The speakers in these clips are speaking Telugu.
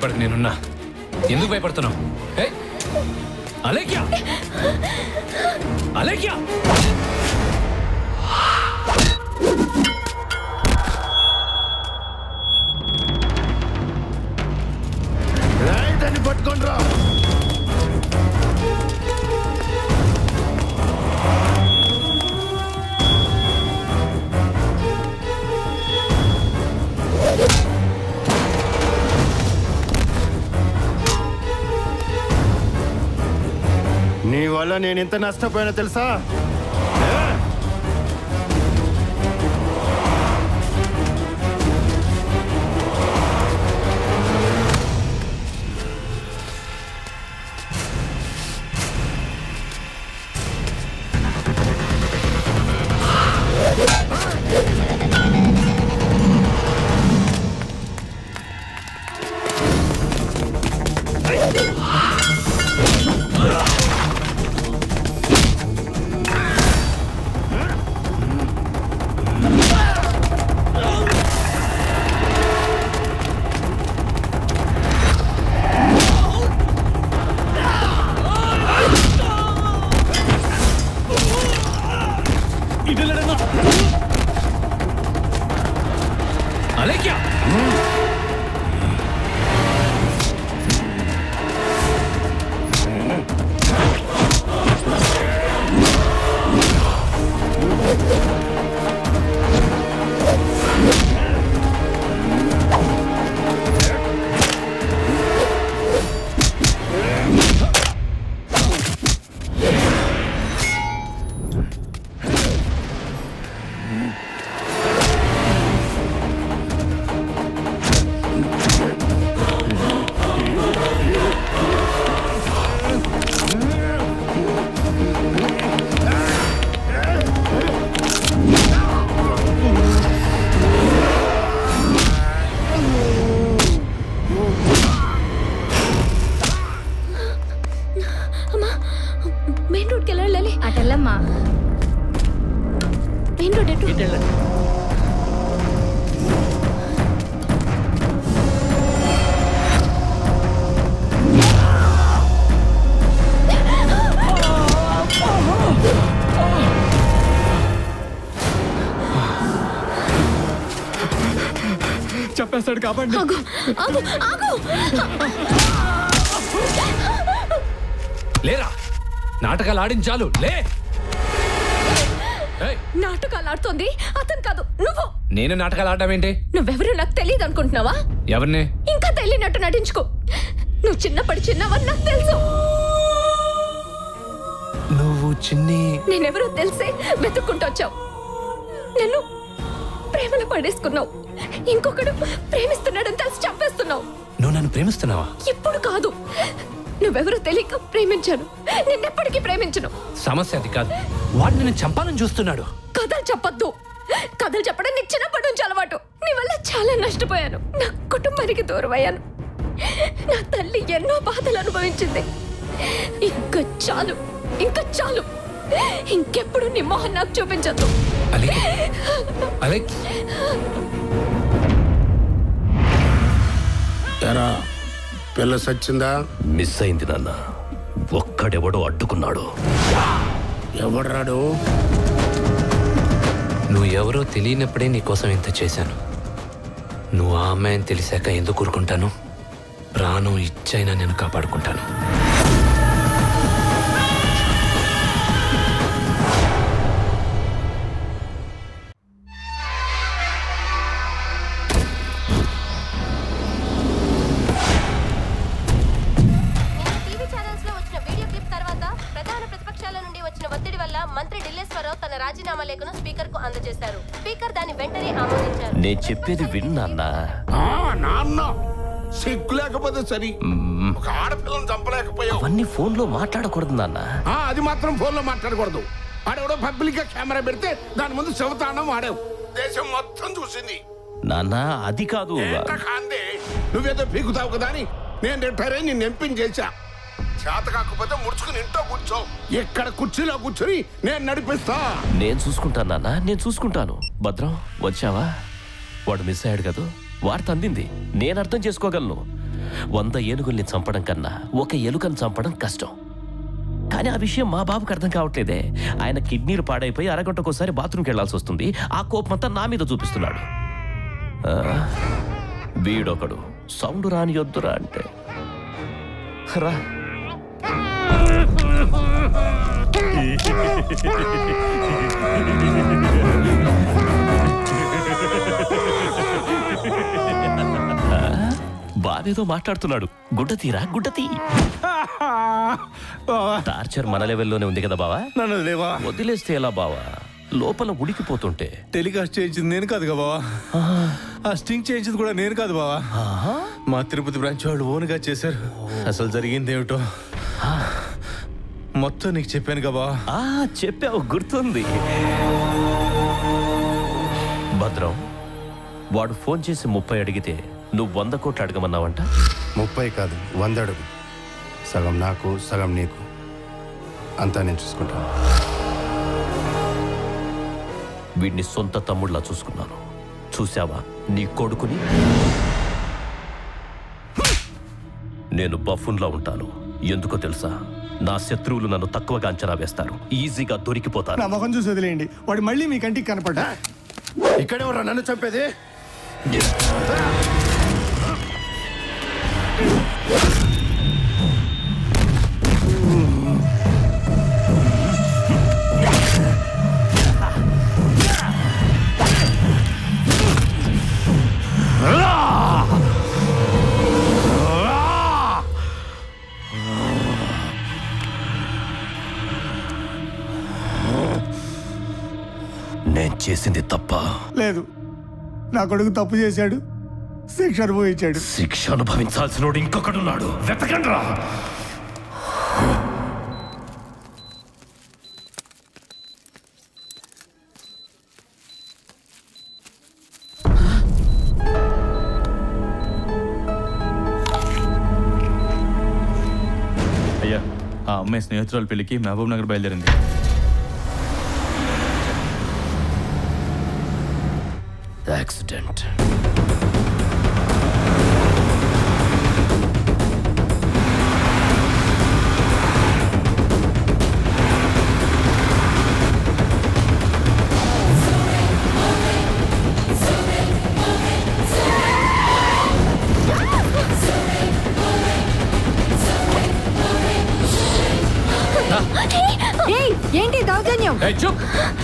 భయపడకు నేనున్నా ఎందుకు భయపడుతున్నావు ఏ అలేఖ్య అలేఖ్య రైట్ అని పట్టుకోండి రా నీ వల్ల నేను ఎంత నష్టపోయానో తెలుసా అలేఖ్య అమ్మా మెయిన్ రోడ్కి ఎలా వెళ్ళాలి అటెల్లమ్మా మెయిన్ రోడ్ ఎటు చెప్పేస్తాడు కాబట్టి ఆగు ఆగు ఆగు లేరా నాటకాలు ఆడించాలు లే ఏయ్, నాటకాలు ఆడుతోంది అతను కాదు నువ్వు నేను నాటకాలు ఆడడం ఏంటి నువ్వెవరో నాకు తెలియదు అనుకుంటున్నావా ఎవరిని ఇంకా తెలియనట్టు నటించుకో నువ్వు చిన్నప్పటి చిన్నవని నాకు తెలుసు నువ్వు చిన్ని నేనెవరో తెలిసే వెతుక్కుంటూ వచ్చావు నన్ను ప్రేమలో పడేసుకున్నావు ఇంకొకడు ప్రేమిస్తున్నాడని తెలిసి చంపేస్తున్నావు నువ్వు నన్ను ప్రేమిస్తున్నావా ఇప్పుడు కాదు నువ్వెవరో తెలియక ప్రేమించాను నిన్నెప్పటికీ ప్రేమించను సమస్య అది కాదు వాడు నిన్ను చంపాలని చూస్తున్నాడు కథలు చెప్పొద్దు కథలు చెప్పడం నీకు చిన్నప్పటి నుంచి అలవాటు నీ వల్ల చాలా నష్టపోయాను నా కుటుంబానికి దూరం అయ్యాను నా తల్లి ఎన్నో బాధలు అనుభవించింది ఇంకా చాలు ఇంకా చాలు ఇంకెప్పుడు నీ మొహం నాకు చూపించద్దు అలే అలే ఎరా పిల్ల సచ్చిందా మిస్ అయింది నాన్న ఒక్కడెవడో అడ్డుకున్నాడు ఎవడ్రాడు నువ్వు ఎవరో తెలియనప్పుడే నీకోసం ఇంత చేశాను నువ్వు ఆ అమ్మాయిని తెలిసాక ఎందుకు ఊరుకుంటాను ప్రాణం ఇచ్చైనా నేను కాపాడుకుంటాను టీవీ ఛానల్స్ లో వచ్చిన వీడియో క్లిప్ తర్వాత ప్రధాన ప్రతిపక్షాల నుండి వచ్చిన ఒత్తిడి వల్ల మంత్రి ఢిల్లేశ్వరరావు తన రాజీనామా లేఖను స్పీకర్ కు అందజేశారు స్పీకర్ దాన్ని వెంటనే ఆమోదించారు నేను చెప్పేది విన్నాన్నా ఆ, నాన్న సిగ్గు లేకపోతే సరి ఒక ఆడపిల్లని చంపలేకపోయావు అవన్నీ ఫోన్ లో మాట్లాడకూడదు నాన్న ఆ, అది మాత్రం ఫోన్ లో మాట్లాడకూడదు ఆడెవడో పబ్లిక్ గా కెమెరా పెడితే దాని ముందు శివతాండం వాడావు దేశం మొత్తం చూసింది నాన్న అది కాదు ఏంట కాందే నువ్వేదో పీకుతావు కదా అని నేను రిటైర్ అయి నిన్ను ఎంపిక చేశా చేత కాకపోతే ముడుచుకుని ఇంట్లో కూర్చో ఇక్కడ కుర్చీలో కూర్చుని నేను నడిపిస్తా నేను చూసుకుంటాను నాన్న నేను చూసుకుంటాను భద్రం వచ్చావా వాడు మిస్ అయ్యాడు కదా వార్త అందింది నేను అర్థం చేసుకోగలను వంద ఏనుగుల్ని చంపడం కన్నా ఒక ఎలుకను చంపడం కష్టం కానీ ఆ విషయం మా బాబుకి అర్థం కావట్లేదే ఆయన కిడ్నీలు పాడైపోయి అరగంటకోసారి బాత్రూమ్కి వెళ్లాల్సి వస్తుంది ఆ కోపమంతా నా మీద చూపిస్తున్నాడు ఆ, వీడొకడు సౌండ్ రాని వద్దురా అంటే రా బావేదో మాట్లాడుతున్నాడు గుడ్డ తీరా గుడ్డ తీ బావా టార్చర్ మన లెవెల్లోనే ఉంది కదా బావా నన్ను లేవా వదిలేస్తే ఎలా బావా లోపల ఉడికిపోతుంటే టెలికాస్ట్ చేయించింది నేను కాదు కదా బావా ఆ స్టింగ్ చేయించింది కూడా నేను కాదు బావా మా తిరుపతి బ్రాంచ్ వాళ్ళు ఓన్గా చేశారు అసలు జరిగింది ఏమిటో మొత్తం నీకు చెప్పాను కదా బావా ఆ చెప్పావు గుర్తుంది భద్రం వాడు ఫోన్ చేసి ముప్పై అడిగితే నువ్వు వంద కోట్లు అడగమన్నావంట ముప్పై కాదు వంద అడుగు సగం నాకు సగం నీకు అంతా నేను చూసుకుంటాను వీడిని సొంత తమ్ముళ్ళ చూసుకున్నాను చూసావా నీ కొడుకుని నేను బఫున్లా ఉంటాను ఎందుకో తెలుసా నా శత్రువులు నన్ను తక్కువగా అంచనా వేస్తారు ఈజీగా దొరికిపోతారు నా ముఖం చూసి వదిలేయండి వాడు మళ్ళీ మీ కంటికి కనపడ్డా ఇక్కడే నన్ను చంపేది నేను చేసింది తప్ప లేదు నా కొడుకు తప్పు చేశాడు శిక్ష అనుభవించాడు శిక్ష అనుభవించాల్సినోడు ఇంకొకడున్నాడు వెతకండ్రా అయ్యా ఆ అమ్మాయి స్నేహితురాల పెళ్లికి మహబూబ్ నగర్ బయలుదేరింది యాక్సిడెంట్ ఏయ్, ఏంటి దౌర్జన్యం చూప్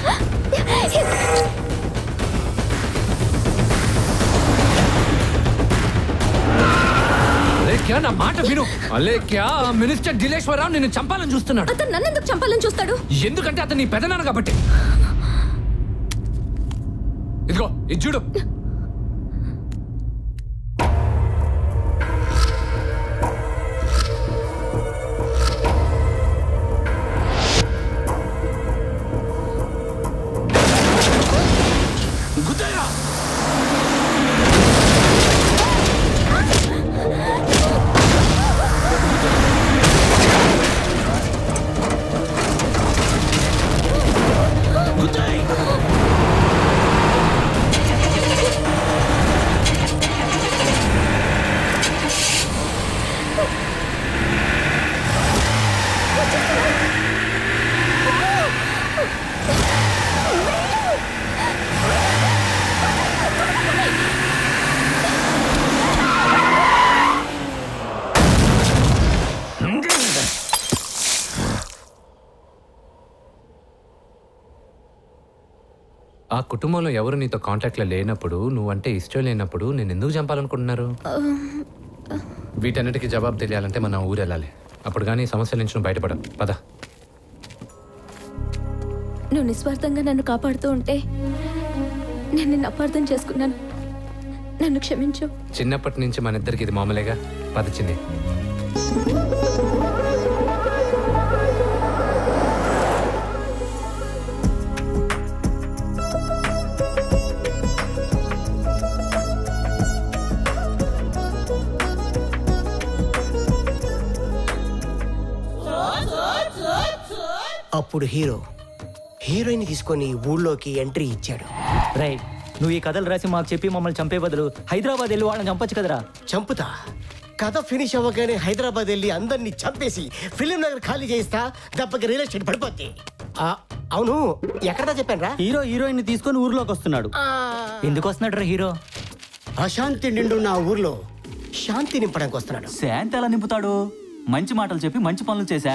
అలేఖ్యా నా మాట విను అలేఖ్యా మినిస్టర్ దిలేశ్వరరావు నిన్ను చంపాలని చూస్తున్నాడు అతను నన్నెందుకు చంపాలని చూస్తాడు ఎందుకంటే అతను నీ పెదనాన్న కాబట్టి ఇదిగో ఇది చూడు గుద్దయ్యా! గుద్దయ్! ఆ కుటుంబంలో ఎవరు నీతో కాంటాక్ట్లో లేనప్పుడు నువ్వంటే ఇష్టం లేనప్పుడు నేను ఎందుకు చంపాలనుకుంటున్నారు వీటన్నిటికీ జవాబు తెలియాలంటే మనం ఊరు వెళ్ళాలి అప్పుడు కానీ ఈ సమస్యల నుంచి నువ్వు బయటపడ పద నువ్వు నిస్వార్థంగా నన్ను కాపాడుతూ ఉంటే నేను నిన్ను అపార్థం చేసుకున్నాను నన్ను క్షమించు చిన్నప్పటి నుంచి మన ఇద్దరికి ఇది మామూలేగా పదచింది అప్పుడు హీరో హీరోయిన్ తీసుకొని ఊళ్ళోకి ఎంట్రీ ఇచ్చాడు రై నువ్వు ఈ కథలు రాసి మాకు చెప్పి మమ్మల్ని చంపే బదులు హైదరాబాద్ వెళ్ళి వాళ్ళని చంపొచ్చు కదరా చంపుతా కథ ఫినిష్ అవ్వగానే హైదరాబాద్ వెళ్ళి అందరినీ చంపేసి ఫిలిం నగర్ ఖాళీ చేయిస్తా దెబ్బకి రియల్ ఎస్టేట్ పడిపోద్ది ఆ, అవును ఎక్కడదా చెప్పాను రా హీరో హీరోయిన్ తీసుకొని ఊర్లోకి వస్తున్నాడు ఎందుకు వస్తున్నాడు రా హీరో అశాంతి నిండున్న ఆ ఊర్లో శాంతి నింపడానికి వస్తున్నాడు శాంతి ఎలా నింపుతాడు మంచి మాటలు చెప్పి మంచి పనులు చేశా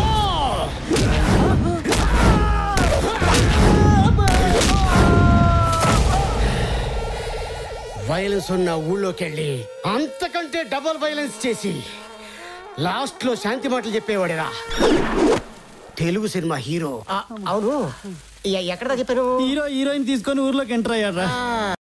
వైలెన్స్ ఉన్న ఊళ్ళోకి వెళ్ళి అంతకంటే డబుల్ వైలెన్స్ చేసి లాస్ట్ లో శాంతి మాటలు చెప్పేవాడేరా తెలుగు సినిమా హీరో ఆ, అవును ఎ- ఎక్కడదా చెప్పాను హీరో హీరోయిన్ తీసుకొని ఊర్లోకి ఎంటర్ అయ్యాడు